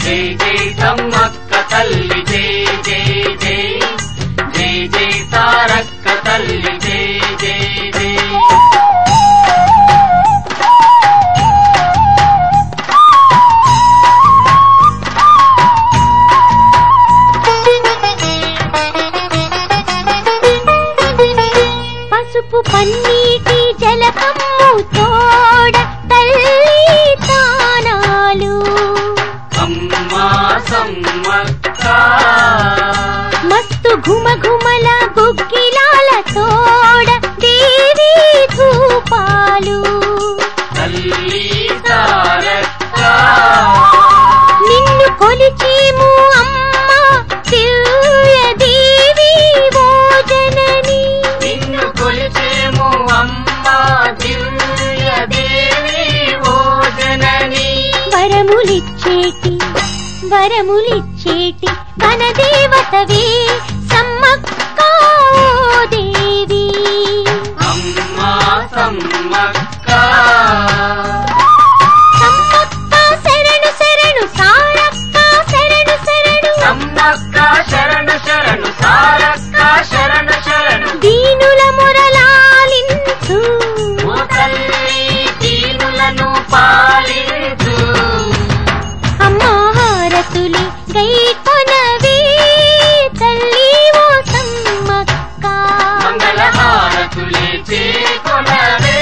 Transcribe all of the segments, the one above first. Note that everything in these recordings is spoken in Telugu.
జై జై సమ్మక్క తల్లి జై జై జై జై జై సారక్క తల్లి జై జై జై పసుపు పన్నీటి జలకమ్ము తోడ తల్లి తానాలు అమ్మా సమ్మక్క మస్తు ఘుమ ఘుమల గుగ్గిలాల తోడ దేవి ధూపాలు తల్లి సారక్క నిన్ను కొలిచేము అమ్మ దివ్య దేవి ఓ జనని నిన్ను కొలిచేము అమ్మా దివ్య దేవి ఓ జనని వరములిచ్చేటి వరములిచ్చేటి వనదేవతవే సమ్మక్క ఓ దేవి అమ్మా సమ్మక్క సమ్మక్క శరణు శరణు సారక్క శరణు శరణు సమ్మక్క శరణు శరణు సారక్క శరణు శరణు దీనుల మురలాలించు ఓ తల్లి దీనులను పాలించు అమ్మా హారతులి గై కొనవే తల్లి ఓ సమ్మక్క మంగళహారతులే చేకొనవే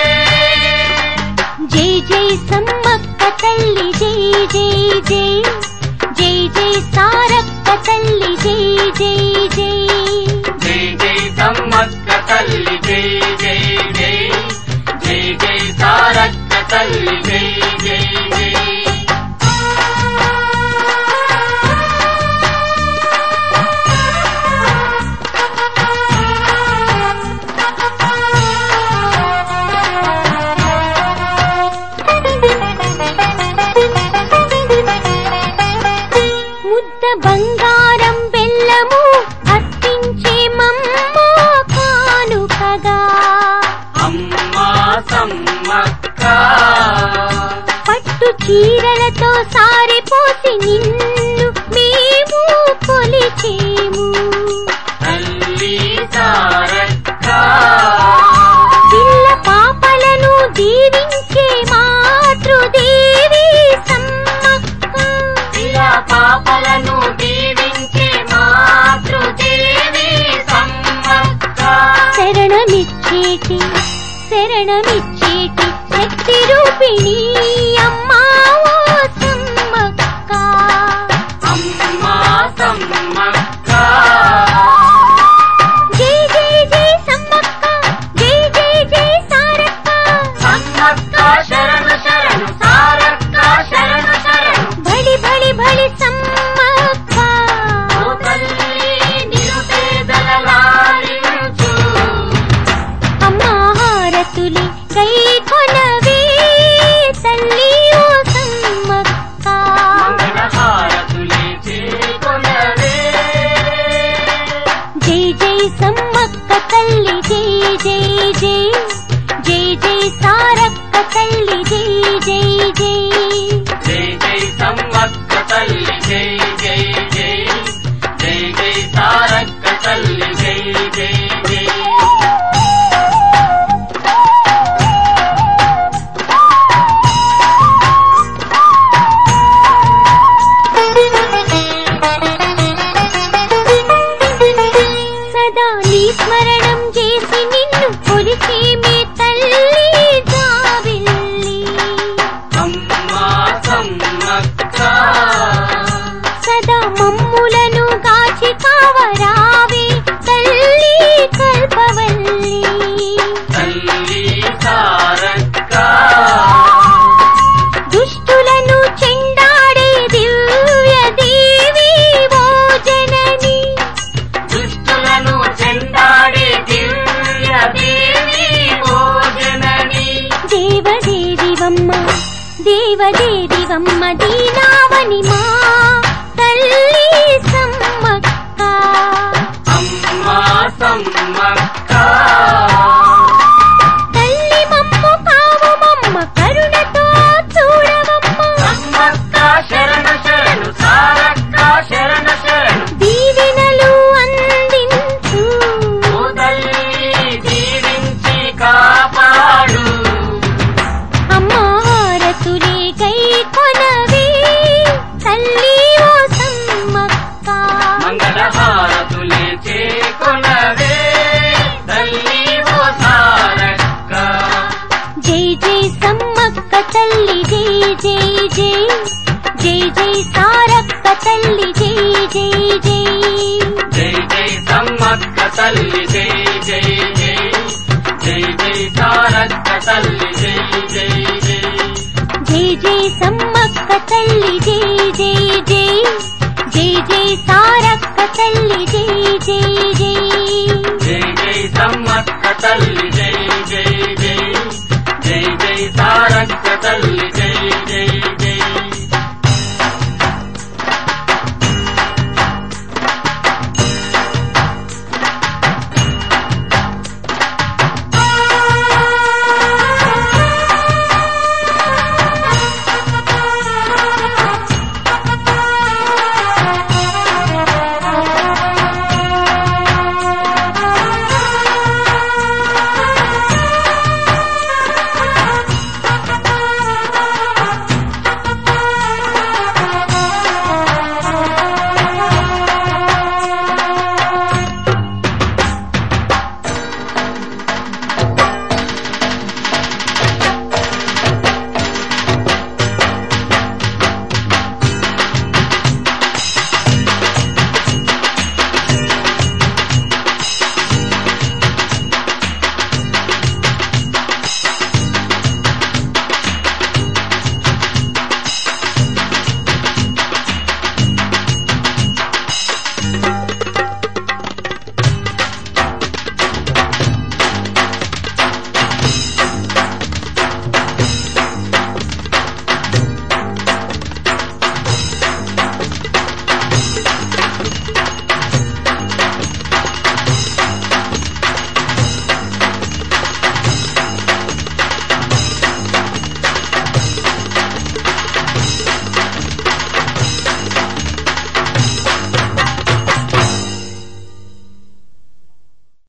జై జై సమ్మక్క తల్లి జై జై జై జై జై సారక్క తల్లి జై జై జై జై జై సమ్మక్క తల్లి జై జై జై జై జై సారక్క తల్లి జై జై జై ముద్ద బంగారం బెల్లము అర్పించే మమ్మ కానుకగా అమ్మా సమ్మక్క పట్టు చీరలతో సారిపోసి నిన్ను మేము కొలిచేము తల్లి సారక్క పిల్ల పాపలను దీవించే మాతృదేవి సమ్మక్క ఇలా పాపలను దీవించే మాతృదేవి సమ్మక్క శరణమిచ్చేటి శరణమిచ్చేటి శక్తి రూపిణి అమ్మా ఓ సమ్మక్క అమ్మా సమ్మక్క జై జై జై సమ్మక్క జై జై జై సారక్క సమ్మక్క శరణు శరణు సారక్క శరణు శరణు బడి బడి బడి సమ్మక్క ఓ తల్లి నిరుపేదల లాలించు అమ్మా హారతులి కై కొనవే తల్లి ఓ సమ్మక్క మంగళహారతులే చేకొనవే జై జై సమ్మక్క తల్లి జై జై జై జై జై సారక్క తల్లి జై జై జై జై జై సమ్మక్క తల్లి జై జై జై జై జై సారక్క తల్లి జై జై జై సదా నీ స్మరణం చేసి నిన్ను కొలిచే మే తల్లి జాబిల్లి అమ్మా సమ్మక్క సదా మమ్ములను కాచి కావరావే తల్లి కల్పవల్లి తల్లి సారక్క దుష్టులను చెండాడే దివ్య దేవి ఓ జనని దుష్టులను చెండాడే దివ్య దేవి భోజనని దేవదేవివమ్మ దేవదేవివమ్మ దీనావని మా తల్లి సమ్మక్క అమ్మా సమ్మక్క తల్లి మమ్ము కావు మమ్మ కరుణతో చూడవమ్మ సమ్మక్క శరణు శరణు జై సారక్క తల్లి జై జై జై జై జై సమ్మక్క తల్లి జై జై జై జై జై సారక్క తల్లి జై జై జై జై జై సమ్మక్క తల్లి జై జై జై జై జై సారక్క తల్లి జై జై జై జై జై సమ్మక్క తల్లి